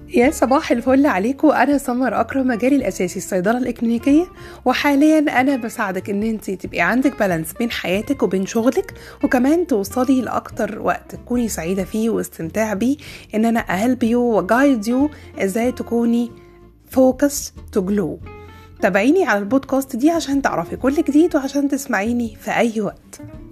يا صباح الفل عليكم انا سمر اكرم مجالي الاساسي الصيدله الاكلينيكيه وحاليا انا بساعدك ان انت تبقي عندك بالانس بين حياتك وبين شغلك وكمان توصلي لاكتر وقت تكوني سعيده فيه واستمتاع بيه ان انا اهلب يو وجايد يو ازاي تكوني فوكس تو جلو تابعيني على البودكاست دي عشان تعرفي كل جديد وعشان تسمعيني في اي وقت